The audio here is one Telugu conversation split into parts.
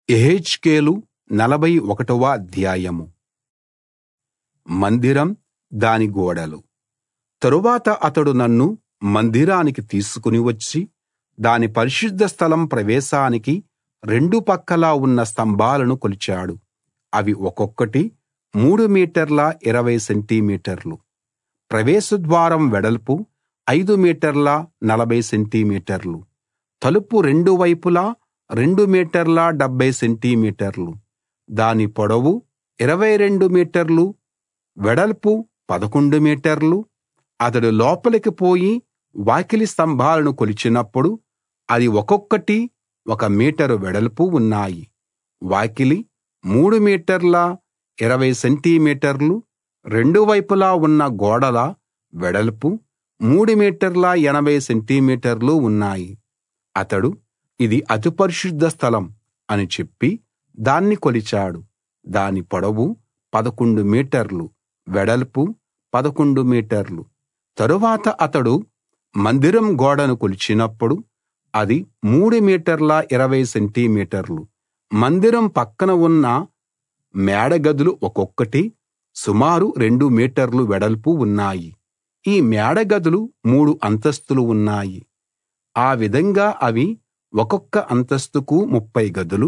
యెహెజ్కేలు నలభై ఒకటవ అధ్యాయం మందిరం దాని గోడలు తరువాత అతడు నన్ను మందిరానికి తీసుకుని వచ్చి దాని పరిశుద్ధ స్థలం ప్రవేశానికి రెండు పక్కలా ఉన్న స్తంభాలను కొలిచాడు అవి ఒక్కొక్కటి మూడు మీటర్ల ఇరవై సెంటి మీటర్లు ప్రవేశ ద్వారం వెడల్పు ఐదు మీటర్ల నలభై సెంటి మీటర్లు తలుపు రెండు వైపులా రెండు మీటర్ల డెబ్బై సెంటి మీటర్లు దాని పొడవు ఇరవై రెండు మీటర్లు వెడల్పు పదకొండు మీటర్లు అతడు లోపలికి పోయి వాకిలి స్తంభాలను కొలిచినప్పుడు అది ఒక్కొక్కటి ఒక మీటరు వెడల్పు ఉన్నాయి వాకిలి మూడు మీటర్ల ఇరవై సెంటి మీటర్లు రెండు వైపులా ఉన్న గోడల వెడల్పు మూడు మీటర్ల ఎనభై సెంటిమీటర్లు ఉన్నాయి అతడు ఇది అతి పరిశుద్ధ స్థలం అని చెప్పి దాన్ని కొలిచాడు దాని పొడవు పదకొండు మీటర్లు వెడల్పు పదకొండు మీటర్లు తరువాత అతడు మందిరం గోడను కొలిచినప్పుడు అది మూడు మీటర్ల ఇరవై సెంటిమీటర్లు మందిరం పక్కన ఉన్న మేడ గదులు ఒక్కొక్కటి సుమారు రెండు మీటర్లు వెడల్పు ఉన్నాయి ఈ మేడ గదులు మూడు అంతస్తులు ఉన్నాయి ఆ విధంగా అవి ఒక్కొక్క అంతస్తుకు ముప్ఫై గదులు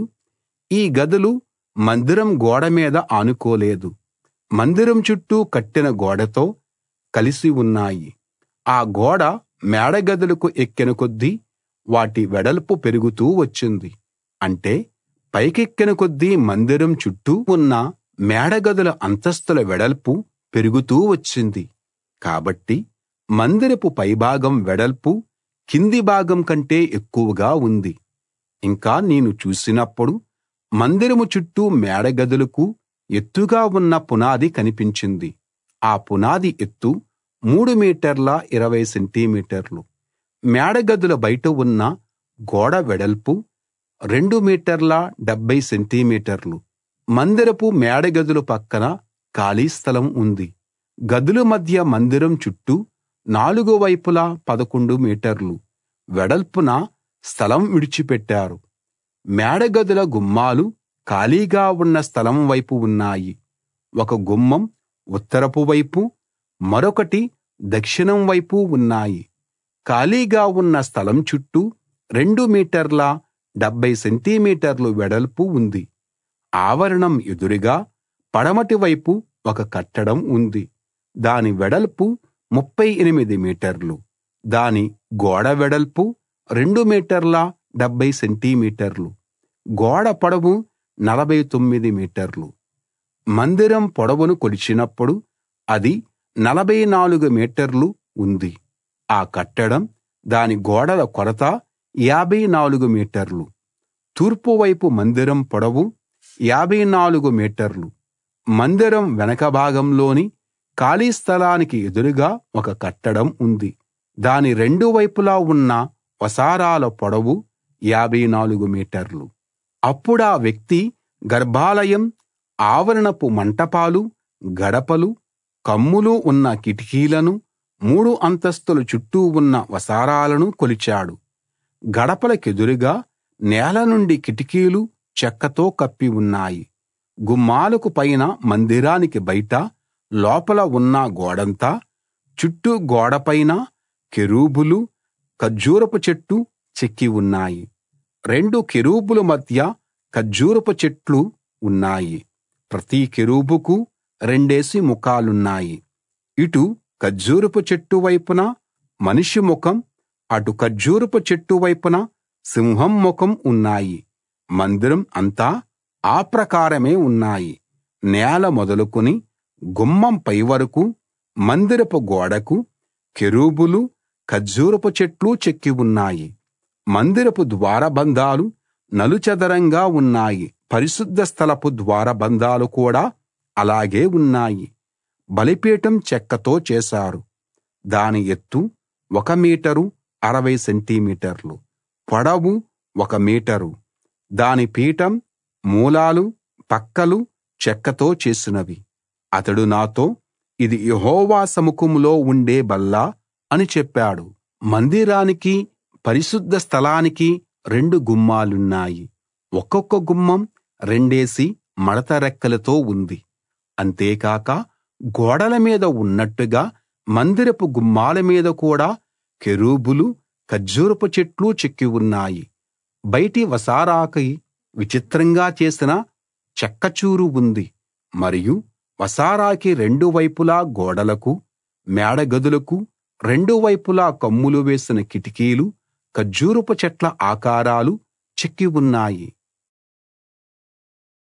ఈ గదులు మందిరం గోడ మీద ఆనుకోలేదు మందిరం చుట్టూ కట్టిన గోడతో కలిసి ఉన్నాయి ఆ గోడ మేడ గదులకు ఎక్కిన కొద్దీ వాటి వెడల్పు పెరుగుతూ వచ్చింది అంటే పైకెక్కిన కొద్దీ మందిరం చుట్టూ ఉన్న మేడగదుల అంతస్తుల వెడల్పు పెరుగుతూ వచ్చింది కాబట్టి మందిరపు పైభాగం వెడల్పు కింది భాగం కంటే ఎక్కువగా ఉంది ఇంకా నేను చూసినప్పుడు మందిరము చుట్టూ మేడగదులకు ఎత్తుగా ఉన్న పునాది కనిపించింది ఆ పునాది ఎత్తు మూడు మీటర్ల ఇరవై సెంటిమీటర్లు మేడగదుల బయట ఉన్న గోడ వెడల్పు రెండు మీటర్ల డెబ్బై సెంటిమీటర్లు మందిరపు మేడగదుల పక్కన ఖాళీ స్థలం ఉంది గదుల మధ్య మందిరం చుట్టూ నాలుగు వైపులా పదకొండు మీటర్లు వెడల్పున స్థలం విడిచిపెట్టారు మేడగదుల గుమ్మాలు ఖాళీగా ఉన్న స్థలం వైపు ఉన్నాయి ఒక గుమ్మం ఉత్తరపు వైపు మరొకటి దక్షిణం వైపు ఉన్నాయి ఖాళీగా ఉన్న స్థలం చుట్టూ రెండు మీటర్ల డెబ్బై సెంటిమీటర్లు వెడల్పు ఉంది ఆవరణం ఎదురుగా పడమటి వైపు ఒక కట్టడం ఉంది దాని వెడల్పు ముప్పై ఎనిమిది మీటర్లు దాని గోడ వెడల్పు రెండు మీటర్ల డెబ్బై సెంటిమీటర్లు గోడ పొడవు నలభై తొమ్మిది మీటర్లు మందిరం పొడవును కొలిచినప్పుడు అది నలభై నాలుగు మీటర్లు ఉంది ఆ కట్టడం దాని గోడల కొలత యాభై నాలుగు మీటర్లు తూర్పు వైపు మందిరం పొడవు యాభై నాలుగు మీటర్లు మందిరం వెనక భాగంలోని ఖాళీ స్థలానికి ఎదురుగా ఒక కట్టడం ఉంది దాని రెండు వైపులా ఉన్న వసారాల పొడవు యాభై నాలుగు మీటర్లు అప్పుడా వ్యక్తి గర్భాలయం ఆవరణపు మంటపాలు గడపలు కమ్ములు ఉన్న కిటికీలను మూడు అంతస్తుల చుట్టూ ఉన్న వసారాలను కొలిచాడు గడపలకెదురుగా నేల నుండి కిటికీలు చెక్కతో కప్పి ఉన్నాయి గుమ్మాలకు పైన మందిరానికి బయట లోపల ఉన్న గోడంతా చుట్టూ గోడపైన కెరూబులు ఖర్జూరపు చెట్టు చెక్కి ఉన్నాయి రెండు కెరూబుల మధ్య ఖర్జూరపు చెట్లు ఉన్నాయి ప్రతి కెరూబుకు రెండేసి ముఖాలున్నాయి ఇటు ఖర్జూరపు చెట్టు వైపున మనిషి ముఖం అటు ఖర్జూరపు చెట్టు వైపున సింహం ముఖం ఉన్నాయి మందిరం అంతా ఆ ప్రకారమే ఉన్నాయి నేల మొదలుకొని గుమ్మం పై వరకు మందిరపు గోడకు కెరూబులు ఖర్జూరపు చెట్లు చెక్కి ఉన్నాయి మందిరపు ద్వారబంధాలు నలుచదరంగా ఉన్నాయి పరిశుద్ధ స్థలపు ద్వారబంధాలు కూడా అలాగే ఉన్నాయి బలిపీఠం చెక్కతో చేశారు దాని ఎత్తు ఒక మీటరు అరవై సెంటిమీటర్లు పొడవు ఒక మీటరు దాని పీఠం మూలాలు పక్కలు చెక్కతో చేసినవి అతడు నాతో ఇది యెహోవా సముఖంలో ఉండే బల్ల అని చెప్పాడు మందిరానికి పరిశుద్ధ స్థలానికి రెండు గుమ్మాలున్నాయి ఒక్కొక్క గుమ్మం రెండేసి మడత రెక్కలతో ఉంది అంతేకాక గోడల మీద ఉన్నట్టుగా మందిరపు గుమ్మాల మీద కూడా కెరూబులు ఖర్జూరపు చెట్లు చెక్కి ఉన్నాయి బయటి వసారాకి విచిత్రంగా చేసిన చెక్కచూరు ఉంది మరియు వసారాకి రెండు వైపులా గోడలకు మేడగదులకు రెండు వైపులా కమ్ములు వేసిన కిటికీలు ఖర్జూరపు చెట్ల ఆకారాలు చెక్కి ఉన్నాయి